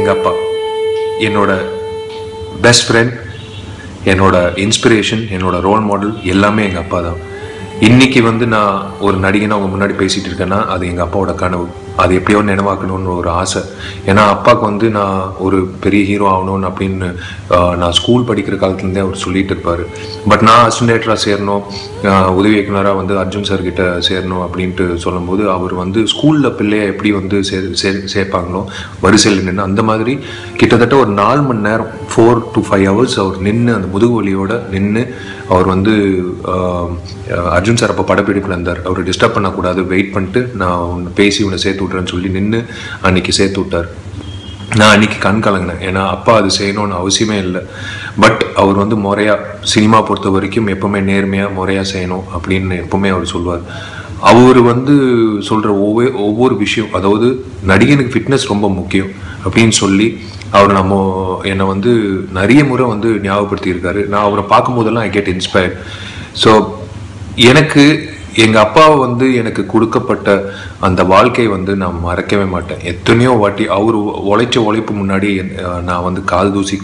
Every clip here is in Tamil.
எங்கள் அப்பா என்னோட பெஸ்ட் ஃப்ரெண்ட் என்னோட இன்ஸ்பிரேஷன் என்னோட ரோல் மாடல் எல்லாமே எங்கள் அப்பா தான் இன்னைக்கு வந்து நான் ஒரு நடிகனை அவங்க முன்னாடி பேசிட்டு இருக்கேன்னா அது எங்கள் அப்பாவோட கனவு அது எப்படியோ நினைவாக்கணும்னு ஒரு ஆசை ஏன்னா அப்பாவுக்கு வந்து நான் ஒரு பெரிய ஹீரோ ஆகணும்னு அப்படின்னு ஆஹ், நான் ஸ்கூல் படிக்கிற காலத்துலேருந்தே அவர் சொல்லிட்டு இருப்பார் பட் நான் அசிஸ்டன்டேட்டராக சேரணும் ஆஹ், உதவி இயக்குனராக வந்து அர்ஜுன் சார் கிட்ட சேரணும் அப்படின்ட்டு சொல்லும்போது அவர் வந்து ஸ்கூலில் பிள்ளைய எப்படி வந்து சே சே- சேர்ப்பாங்களோ வரிசையில் நின்று அந்த மாதிரி கிட்டத்தட்ட ஒரு நாலு மணி நேரம் ஃபோர் டு ஃபைவ் ஹவர்ஸ் அவர் நின்று அந்த முதுகு வலியோட நின்று அவர் வந்து ஆஹ், அர்ஜுன் சார் அப்போ படப்பிடிப்பில் இருந்தார் அவர் டிஸ்டர்ப் பண்ணக்கூடாது வெயிட் பண்ணிட்டு நான் உன்னை பேசி உன்னை சேர்த்து விட்றேன்னு சொல்லி நின்று அன்னைக்கு சேர்த்து விட்டார் நான் அன்னைக்கு கண் கலங்கினேன் ஏன்னா அப்பா அது செய்யணும்னு அவசியமே இல்லை பட் அவர் வந்து முறையாக சினிமா பொறுத்த வரைக்கும் எப்பவுமே நேர்மையாக முறையாக செய்யணும் அப்படின்னு எப்பவுமே அவர் சொல்லுவார் அவர் வந்து சொல்கிற ஒவ்வொரு ஒவ்வொரு விஷயம் அதாவது நடிகனுக்கு ஃபிட்னஸ் ரொம்ப முக்கியம் அப்படின்னு சொல்லி அவர் நம்ம என்னை வந்து நிறைய முறை வந்து ஞாபகப்படுத்தியிருக்காரு நான் அவரை பார்க்கும்போதெல்லாம் ஐ கெட் இன்ஸ்பயர்ட் ஸோ எனக்கு எங்கள் அப்பா வந்து எனக்கு கொடுக்கப்பட்ட அந்த வாழ்க்கையை வந்து நான் மறக்கவே மாட்டேன் எத்தனையோ வாட்டி அவர் உழைச்ச உழைப்பு முன்னாடி என்- அஹ் நான் வந்து கால் தூசி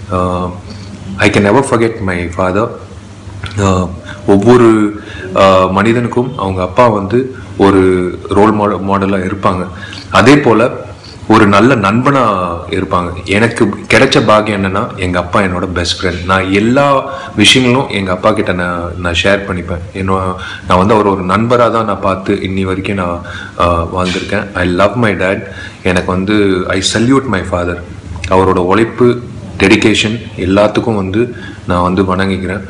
I can never forget my father ஒவ்வொரு ஆஹ், மனிதனுக்கும் அவங்க அப்பா வந்து ஒரு ரோல் மாடல் மாடலாக இருப்பாங்க அதே போல் ஒரு நல்ல நண்பனாக இருப்பாங்க எனக்கு கிடைச்ச பாக்கியம் என்னன்னா எங்கள் அப்பா என்னோட பெஸ்ட் ஃப்ரெண்ட் நான் எல்லா விஷயங்களும் எங்கள் அப்பா கிட்ட நான் நான் ஷேர் பண்ணிப்பேன் என்னோ நான் வந்து அவர் ஒரு நண்பராக தான் நான் பார்த்து இன்னி வரைக்கும் நான் ஆஹ், வாழ்ந்திருக்கேன் ஐ லவ் மை டேட் எனக்கு வந்து ஐ சல்யூட் மை ஃபாதர் அவரோட உழைப்பு டெடிகேஷன் எல்லாத்துக்கும் வந்து நான் வந்து வணங்கிக்கிறேன்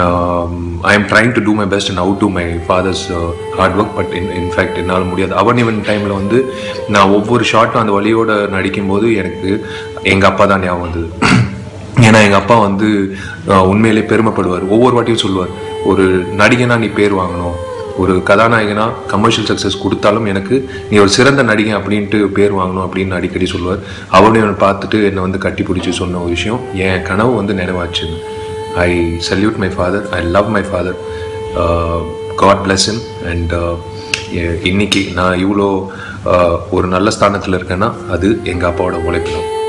I am trying to do my best and out to my father's hard work but in in fact என்னால் முடியாது அவன் இவன் டைமில் வந்து நான் ஒவ்வொரு ஷாட்டும் அந்த வழியோட நடிக்கும்போது எனக்கு எங்கள் அப்பா தான் ஞாபகம் வந்தது ஏன்னா எங்கள் அப்பா வந்து அஹ், உண்மையிலே பெருமைப்படுவார் ஒவ்வொரு வாட்டியும் சொல்லுவார் ஒரு நடிகனா நீ பேர் வாங்கணும் ஒரு கதாநாயகனா கமர்ஷியல் சக்ஸஸ் கொடுத்தாலும் எனக்கு நீ ஒரு சிறந்த நடிகை அப்படின்ட்டு பேர் வாங்கணும் அப்படின்னு அடிக்கடி சொல்லுவார் அவனையும் பார்த்துட்டு என்னை வந்து கட்டி பிடிச்சி சொன்ன ஒரு விஷயம் என் கனவு வந்து நிறைவாச்சு I salute my father I love my father God bless him and இன்னைக்கு நான் இவ்வளோ uh, ஒரு நல்ல ஸ்தானத்தில் இருக்கேன்னா அது எங்கள் அப்பாவோட உழைப்பு தான்